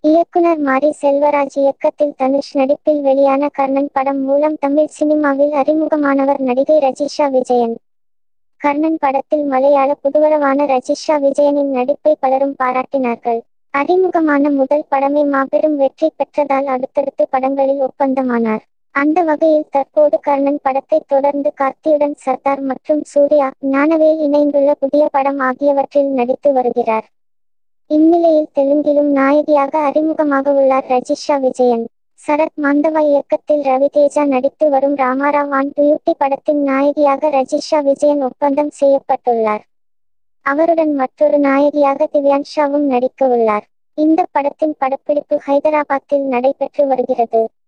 இயக்குனர் மாரி செல்வராஜ் இயக்கத்தில் தனுஷ் நடிப்பில் வெளியான கர்ணன் படம் மூலம் தமிழ் சினிமாவில் அறிமுகமானவர் நடிகை ரஜிஷா விஜயன் கர்ணன் படத்தில் மலையாள புதுவரவான ரஜிஷா விஜயனின் நடிப்பை பலரும் பாராட்டினார்கள் அறிமுகமான முதல் படமே மாபெரும் வெற்றி பெற்றதால் அடுத்தடுத்து படங்களில் ஒப்பந்தமானார் அந்த வகையில் தற்போது கர்ணன் படத்தை தொடர்ந்து கார்த்தியுடன் சர்தார் மற்றும் சூர்யா ஞானவேல் இணைந்துள்ள புதிய படம் ஆகியவற்றில் நடித்து வருகிறார் இந்நிலையில் தெலுங்கிலும் நாயகியாக அறிமுகமாக உள்ளார் ரஜிஷா விஜயன் சரத் மாந்தவா இயக்கத்தில் ரவிதேஜா நடித்து வரும் ராமாராவ் ஆன் டியூட்டி படத்தின் நாயகியாக ரஜிஷா விஜயன் ஒப்பந்தம் செய்யப்பட்டுள்ளார் அவருடன் மற்றொரு நாயகியாக திவ்யான்ஷாவும் நடிக்க உள்ளார் இந்த படத்தின் படப்பிடிப்பு ஹைதராபாத்தில் நடைபெற்று வருகிறது